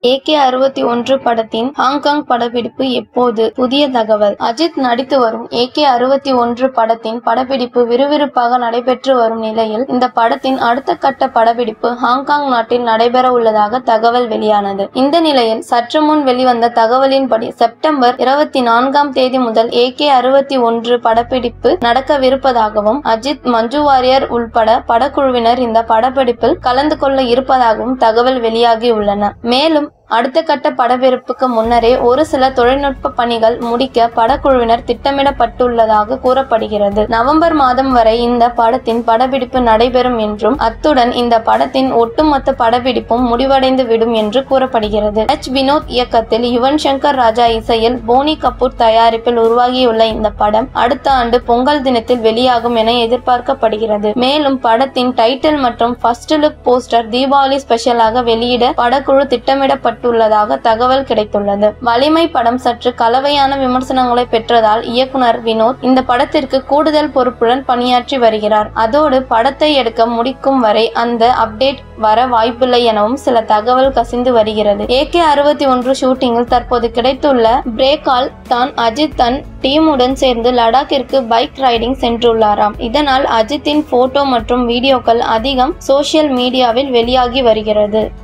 AK அறுபத்தி ஒன்று படத்தின் ஹாங்காங் படப்பிடிப்பு எப்போது புதிய தகவல் அஜித் நடித்து வரும் ஏகே அறுபத்தி ஒன்று படத்தின் படப்பிடிப்பு விறுவிறுப்பாக நடைபெற்று வரும் நிலையில் இந்த படத்தின் அடுத்த கட்ட படப்பிடிப்பு ஹாங்காங் நாட்டில் நடைபெற உள்ளதாக தகவல் வெளியானது இந்த நிலையில் சற்று முன் வெளிவந்த தகவலின்படி செப்டம்பர் இருபத்தி நான்காம் தேதி முதல் ஏகே அறுபத்தி ஒன்று படப்பிடிப்பு நடக்கவிருப்பதாகவும் அஜித் மஞ்சு வாரியர் உள்பட படக்குழுவினர் இந்த படப்பிடிப்பில் கலந்து கொள்ள இருப்பதாகவும் தகவல் வெளியாகியுள்ளன மேலும் அடுத்த கட்ட படப்பிடிப்புக்கு முன்னரே ஒரு சில தொழில்நுட்ப பணிகள் முடிக்க படக்குழுவினர் திட்டமிடப்பட்டுள்ளதாக கூறப்படுகிறது நவம்பர் மாதம் வரை இந்த படத்தின் படப்பிடிப்பு நடைபெறும் என்றும் அத்துடன் இந்த படத்தின் ஒட்டுமொத்த படப்பிடிப்பும் முடிவடைந்து விடும் என்று கூறப்படுகிறது எச் வினோத் இயக்கத்தில் யுவன் சங்கர் ராஜா இசையில் போனி கபூர் தயாரிப்பில் உருவாகியுள்ள இந்த படம் அடுத்த ஆண்டு பொங்கல் தினத்தில் வெளியாகும் என எதிர்பார்க்கப்படுகிறது மேலும் படத்தின் டைட்டில் மற்றும் ஃபர்ஸ்ட் லுக் போஸ்டர் தீபாவளி ஸ்பெஷலாக வெளியிட படக்குழு திட்டமிடப்பட்டுள்ளதாக தகவல் கிடைத்துள்ளது வலிமை படம் சற்று கலவையான விமர்சனங்களை பெற்றதால் இயக்குனர் வினோத் இந்த படத்திற்கு கூடுதல் பொறுப்புடன் பணியாற்றி வருகிறார் அதோடு படத்தை எடுக்க முடிக்கும் வரை அந்த அப்டேட் வர வாய்ப்பில்லை எனவும் சில தகவல் கசிந்து வருகிறது ஏகே அறுபத்தி ஒன்று ஷூட்டிங்கில் தற்போது கிடைத்துள்ள பிரேக்கால் தான் அஜித் தன் டீமுடன் சேர்ந்து லடாக்கிற்கு பைக் ரைடிங் சென்றுள்ளாராம் இதனால் அஜித்தின் போட்டோ மற்றும் வீடியோக்கள் அதிகம் சோசியல் மீடியாவில் வெளியாகி வருகிறது